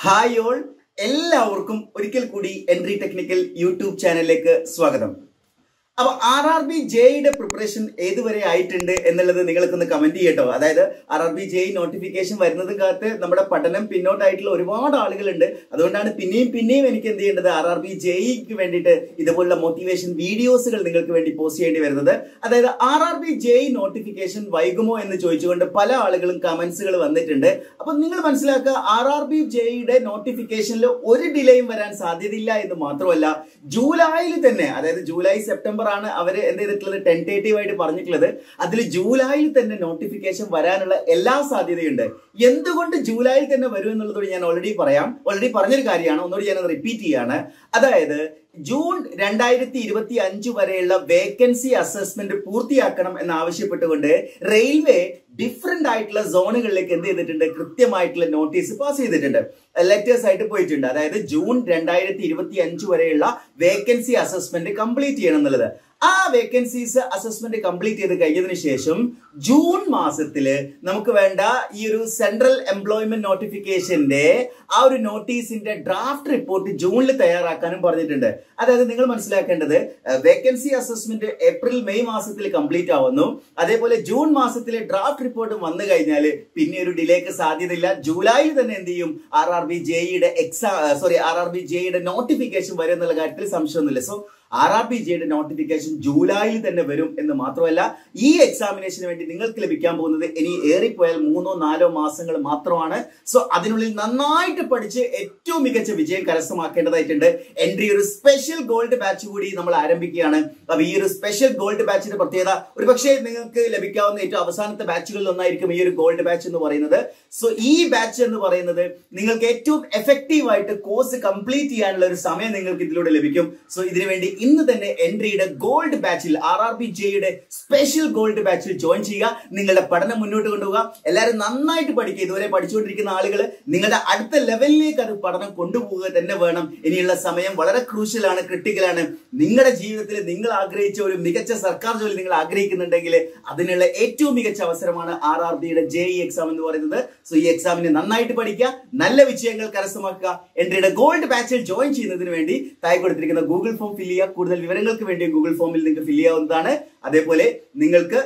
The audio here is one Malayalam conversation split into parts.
ഹായ് ഓൾ എല്ലാവർക്കും ഒരിക്കൽ കൂടി എൻട്രി ടെക്നിക്കൽ യൂട്യൂബ് ചാനലിലേക്ക് സ്വാഗതം അപ്പൊ ആർ ആർ ബി ജെയുടെ പ്രിപ്പറേഷൻ ഏതുവരെ ആയിട്ടുണ്ട് എന്നുള്ളത് നിങ്ങൾക്കൊന്ന് കമന്റ് ചെയ്യട്ടോ അതായത് R R B J notification വരുന്നത് കാലത്ത് നമ്മുടെ പഠനം പിന്നോട്ടായിട്ടുള്ള ഒരുപാട് ആളുകളുണ്ട് അതുകൊണ്ടാണ് പിന്നെയും പിന്നെയും എനിക്ക് എന്ത് ചെയ്യേണ്ടത് ആർ ആർ ബി ജെയ്ക്ക് വേണ്ടിയിട്ട് ഇതുപോലുള്ള മോട്ടിവേഷൻ വീഡിയോസുകൾ നിങ്ങൾക്ക് വേണ്ടി പോസ്റ്റ് ചെയ്യേണ്ടി വരുന്നത് അതായത് R R B J notification വൈകുമോ എന്ന് ചോദിച്ചുകൊണ്ട് പല ആളുകളും കമന്റ്സുകൾ വന്നിട്ടുണ്ട് അപ്പൊ നിങ്ങൾ മനസ്സിലാക്കുക ആർ ആർ ബി ജെയുടെ നോട്ടിഫിക്കേഷനിൽ ഒരു ഡിലേയും വരാൻ സാധ്യതയില്ല എന്ന് മാത്രമല്ല ജൂലൈയിൽ തന്നെ അതായത് ജൂലൈ സെപ്റ്റംബർ ആണ് അവർ എന്ത് ചെയ്തിട്ടുള്ളത് ടെൻറ്റേറ്റീവ് ആയിട്ട് പറഞ്ഞിട്ടുള്ളത് അതിൽ ജൂലൈയിൽ തന്നെ നോട്ടിഫിക്കേഷൻ വരാനുള്ള എല്ലാ സാധ്യതയുണ്ട് എന്തുകൊണ്ട് ജൂലൈയിൽ തന്നെ വരും എന്നുള്ളത് ഞാൻ ഓൾറെഡി പറയാം ഓൾറെഡി പറഞ്ഞൊരു കാര്യമാണ് ഒന്നുകൂടി ഞാൻ റിപ്പീറ്റ് ചെയ്യാണ് അതായത് ജൂൺ രണ്ടായിരത്തി ഇരുപത്തി അഞ്ച് വരെയുള്ള വേക്കൻസി അസസ്മെന്റ് പൂർത്തിയാക്കണം എന്ന് ആവശ്യപ്പെട്ടുകൊണ്ട് റെയിൽവേ ഡിഫറെന്റ് ആയിട്ടുള്ള സോണുകളിലേക്ക് എന്ത് ചെയ്തിട്ടുണ്ട് കൃത്യമായിട്ടുള്ള നോട്ടീസ് പാസ് ചെയ്തിട്ടുണ്ട് ലെറ്റേഴ്സ് ആയിട്ട് പോയിട്ടുണ്ട് അതായത് ജൂൺ രണ്ടായിരത്തി ഇരുപത്തി അഞ്ച് വരെയുള്ള വേക്കൻസി അസസ്മെന്റ് കംപ്ലീറ്റ് ചെയ്യണം എന്നുള്ളത് ആ വേക്കൻസീസ് അസസ്മെന്റ് കംപ്ലീറ്റ് ചെയ്ത് കഴിഞ്ഞതിന് ശേഷം ജൂൺ മാസത്തില് നമുക്ക് വേണ്ട ഈ ഒരു സെൻട്രൽ എംപ്ലോയ്മെന്റ് നോട്ടിഫിക്കേഷന്റെ ആ ഒരു നോട്ടീസിന്റെ ഡ്രാഫ്റ്റ് റിപ്പോർട്ട് ജൂണിൽ തയ്യാറാക്കാനും പറഞ്ഞിട്ടുണ്ട് അതായത് നിങ്ങൾ മനസ്സിലാക്കേണ്ടത് വേക്കൻസി അസസ്മെന്റ് ഏപ്രിൽ മെയ് മാസത്തിൽ കംപ്ലീറ്റ് ആവുന്നു അതേപോലെ ജൂൺ മാസത്തിലെ ഡ്രാഫ്റ്റ് റിപ്പോർട്ട് വന്നു കഴിഞ്ഞാൽ പിന്നെ ഒരു ഡിലേക്ക് സാധ്യതയില്ല ജൂലൈയിൽ തന്നെ എന്ത് ചെയ്യും ആർ ആർ ബി ജെയുടെ exam sorry R R B ജെയുടെ നോട്ടിഫിക്കേഷൻ വരും എന്നുള്ള കാര്യത്തിൽ സംശയമൊന്നുമില്ല സോ ആർ ആർ ബി ജിയുടെ നോട്ടിഫിക്കേഷൻ ജൂലൈയിൽ തന്നെ വരും എന്ന് മാത്രമല്ല ഈ എക്സാമിനേഷന് വേണ്ടി നിങ്ങൾക്ക് ലഭിക്കാൻ പോകുന്നത് ഇനി ഏറിപ്പോയാൽ മൂന്നോ നാലോ മാസങ്ങൾ മാത്രമാണ് സോ അതിനുള്ളിൽ നന്നായിട്ട് പഠിച്ച് ഏറ്റവും മികച്ച വിജയം കരസ്ഥമാക്കേണ്ടതായിട്ടുണ്ട് എൻട്രി ഒരു സ്പെഷ്യൽ ഗോൾഡ് ബാച്ച് കൂടി നമ്മൾ ആരംഭിക്കുകയാണ് അപ്പൊ ഈ ഒരു സ്പെഷ്യൽ ഗോൾഡ് ബാച്ചിന്റെ പ്രത്യേകത ഒരു പക്ഷേ നിങ്ങൾക്ക് ലഭിക്കാവുന്ന ഏറ്റവും അവസാനത്തെ ബാച്ചുകളിൽ ഒന്നായിരിക്കും ഈ ഒരു ഗോൾഡ് ബാച്ച് എന്ന് പറയുന്നത് സോ ഈ ബാച്ച് എന്ന് പറയുന്നത് നിങ്ങൾക്ക് ഏറ്റവും എഫക്റ്റീവ് ആയിട്ട് കോഴ്സ് കംപ്ലീറ്റ് ചെയ്യാനുള്ള ഒരു സമയം നിങ്ങൾക്ക് ഇതിലൂടെ ലഭിക്കും സോ ഇതിനു വേണ്ടി ഇന്ന് തന്നെ എൻട്രിയുടെ ഗോൾഡ് ബാച്ചിൽ ആർ ആർ ബി ജെയുടെ സ്പെഷ്യൽ ഗോൾഡ് ബാച്ചിൽ ജോയിൻ ചെയ്യുക നിങ്ങളുടെ പഠനം മുന്നോട്ട് കൊണ്ടുപോകുക എല്ലാവരും നന്നായിട്ട് പഠിക്കുക ഇതുവരെ പഠിച്ചുകൊണ്ടിരിക്കുന്ന ആളുകൾ നിങ്ങളുടെ അടുത്ത ലെവലിലേക്ക് അത് പഠനം കൊണ്ടുപോവുക തന്നെ വേണം ഇനിയുള്ള സമയം വളരെ ക്രൂഷ്യലാണ് ക്രിട്ടിക്കലാണ് നിങ്ങളുടെ ജീവിതത്തിൽ നിങ്ങൾ ആഗ്രഹിച്ച ഒരു മികച്ച സർക്കാർ ജോലി നിങ്ങൾ ആഗ്രഹിക്കുന്നുണ്ടെങ്കിൽ അതിനുള്ള ഏറ്റവും മികച്ച അവസരമാണ് ആർ ആർ ബിയുടെ ജെ ഇ എക്സാം എന്ന് പറയുന്നത് സോ ഈ എക്സാമിന് നന്നായിട്ട് പഠിക്കുക നല്ല വിജയങ്ങൾ കരസ്ഥമാക്കുക എൻട്രിയുടെ ഗോൾഡ് ബാച്ചിൽ ജോയിൻ ചെയ്യുന്നതിന് വേണ്ടി താഴെ കൊടുത്തിരിക്കുന്ന ഗൂഗിൾ ഫോം ഫില്ല് ചെയ്യുക കൂടുതൽ വിവരങ്ങൾക്ക് വേണ്ടി ഗൂഗിൾ ഫോമിൽ നിങ്ങൾക്ക് ഫില്ല് ചെയ്യാവുന്നതാണ് അതേപോലെ നിങ്ങൾക്ക്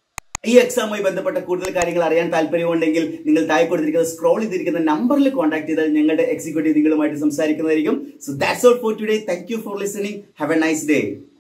ഈ എക്സാമുമായി ബന്ധപ്പെട്ട കൂടുതൽ കാര്യങ്ങൾ അറിയാൻ താല്പര്യമുണ്ടെങ്കിൽ നിങ്ങൾ താഴെ കൊടുത്തിരിക്കുന്ന സ്ക്രോൾ ചെയ്തിരിക്കുന്ന നമ്പറിൽ കോൺടാക്ട് ചെയ്താൽ ഞങ്ങളുടെ എക്സിക്യൂട്ടീവ് നിങ്ങളുമായിട്ട് സംസാരിക്കുന്നതായിരിക്കും so that's all for today thank you for listening have a nice day